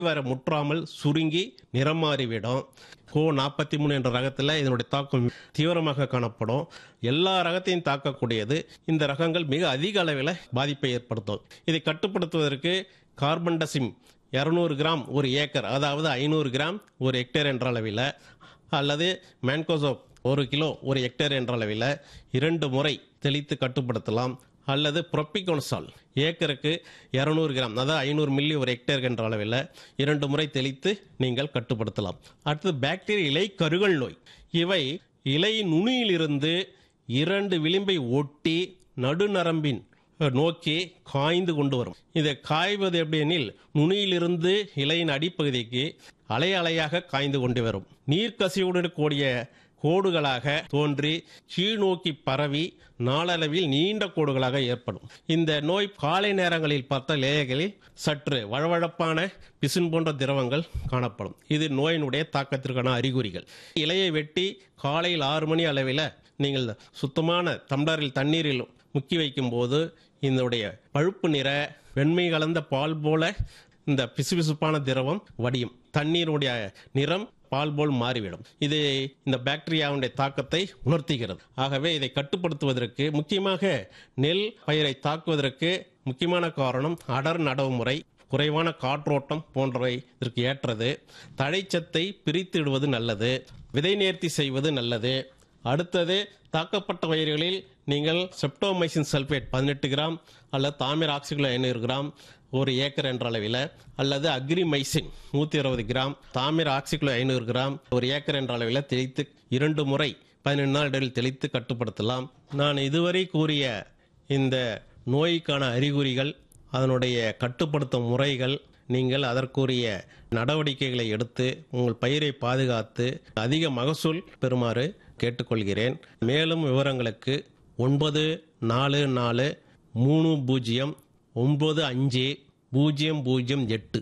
வர முற்றாமல் சுருங்கி நிறம் மாறிவிடும் கோ நாற்பத்தி மூணு என்ற ரகத்தில் இதனுடைய தாக்கம் தீவிரமாக காணப்படும் எல்லா ரகத்தையும் தாக்கக்கூடியது இந்த ரகங்கள் மிக அதிக அளவில் பாதிப்பை ஏற்படுத்தும் இதை கட்டுப்படுத்துவதற்கு கார்பன்டசிம் இரநூறு கிராம் ஒரு ஏக்கர் அதாவது ஐநூறு கிராம் ஒரு ஹெக்டேர் என்ற அளவில் அல்லது மேன்கோசோப் ஒரு கிலோ ஒரு ஹெக்டேர் என்ற அளவில் இரண்டு முறை தெளித்து கட்டுப்படுத்தலாம் அல்லது புரோப்பிகோனசால் ஏக்கருக்கு இரநூறு கிராம் அதாவது ஐநூறு மில்லி ஒரு ஹெக்டேர் என்ற அளவில் இரண்டு முறை தெளித்து நீங்கள் கட்டுப்படுத்தலாம் அடுத்தது பாக்டீரியா இலை கருகல் நோய் இவை இலை நுனியிலிருந்து இரண்டு விளிம்பை ஒட்டி நடுநரம்பின் நோக்கி காய்ந்து கொண்டு வரும் இதை காய்வது எப்படி எனில் நுனியிலிருந்து இலையின் அடிப்பகுதிக்கு அலை அலையாக காய்ந்து கொண்டு வரும் நீர்க்கசிவுடன் கூடிய கோடுகளாக தோன்றி கீழ் நோக்கி பரவி நாளளவில் நீண்ட கோடுகளாக ஏற்படும் இந்த நோய் காலை நேரங்களில் பார்த்த லேயர்களில் சற்று வழவழப்பான பிசின் போன்ற திரவங்கள் காணப்படும் இது நோயினுடைய தாக்கத்திற்கான அறிகுறிகள் இலையை வெட்டி காலையில் ஆறு மணி அளவில் நீங்கள் சுத்தமான டம்ளரில் தண்ணீரில் முக்கி வைக்கும் போது இதனுடைய பழுப்பு நிற வெண்மை கலந்த பால் போல இந்த பிசுபிசுப்பான திரவம் வடியும் தண்ணீருடைய நிறம் பால் போல் மாறிவிடும் இது இந்த பாக்டீரியாவுடைய தாக்கத்தை உணர்த்துகிறது ஆகவே இதை கட்டுப்படுத்துவதற்கு முக்கியமாக நெல் பயிரை தாக்குவதற்கு முக்கியமான காரணம் அடர் நடவு முறை குறைவான காற்றோட்டம் போன்றவை இதற்கு ஏற்றது தழைச்சத்தை பிரித்திடுவது நல்லது விதை நேர்த்தி செய்வது நல்லது அடுத்தது தாக்கப்பட்ட பயிர்களில் நீங்கள் செப்டோமைசின் சல்பேட் பதினெட்டு கிராம் அல்லது தாமிர ஆக்சிகுல ஐநூறு கிராம் ஒரு ஏக்கர் என்ற அளவில் அல்லது அக்ரிமைசின் நூற்றி அறுபது கிராம் தாமிர ஆக்சிகுல ஐநூறு கிராம் ஒரு ஏக்கர் என்ற அளவில் தெளித்து இரண்டு முறை பதினெண்டு நாள் இடையில் தெளித்து கட்டுப்படுத்தலாம் நான் இதுவரை கூறிய இந்த நோய்க்கான அறிகுறிகள் அதனுடைய கட்டுப்படுத்தும் முறைகள் நீங்கள் அதற்குரிய நடவடிக்கைகளை எடுத்து உங்கள் பயிரை பாதுகாத்து அதிக மகசூல் பெறுமாறு கேட்டுக்கொள்கிறேன் மேலும் விவரங்களுக்கு ஒன்பது நாலு நாலு மூணு பூஜ்ஜியம் ஒன்பது அஞ்சு பூஜ்ஜியம் பூஜ்ஜியம் எட்டு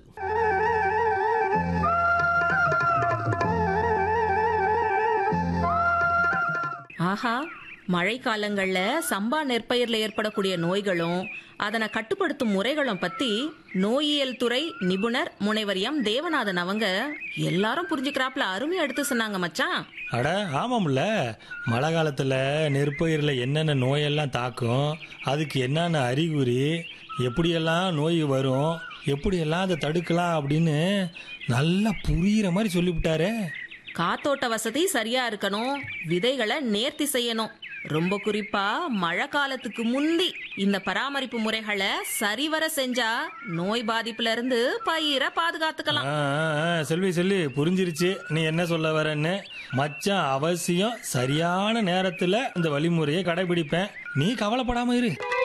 ஆஹா மழை காலங்கள்ல சம்பா நெற்பயிர்ல ஏற்படக்கூடிய நோய்களும் அதனை கட்டுப்படுத்தும் முறைகளும் பத்தி நோயியல் துறை நிபுணர் முனைவர் எம் தேவநாதன் அவங்க எல்லாரும் புரிஞ்சுக்கிறாப்ல அருமையா எடுத்து சொன்னாங்க மச்சான் அட ஆமாம்ல மழை காலத்தில் நெற்பயிரில் என்னென்ன நோயெல்லாம் தாக்கும் அதுக்கு என்னென்ன அறிகுறி எப்படியெல்லாம் நோய் வரும் எப்படியெல்லாம் அதை தடுக்கலாம் அப்படின்னு நல்லா புரிகிற மாதிரி சொல்லிவிட்டாரே காத்தோட்ட வசதி சரியா இருக்கணும் விதைகளை நேர்த்தி செய்யணும் ரொம்ப குறிப்பா மழை காலத்துக்கு முந்தி இந்த பராமரிப்பு முறைகளை சரிவர செஞ்சா நோய் பாதிப்புல இருந்து பயிரை பாதுகாத்துக்கலாம் ஆ, ஆ, ஆ, செல்வி செல்வி புரிஞ்சிருச்சு நீ என்ன சொல்ல வரேன்னு மச்சான் அவசியம் சரியான நேரத்தில் இந்த வழிமுறையை கடைபிடிப்பேன் நீ கவலைப்படாம இரு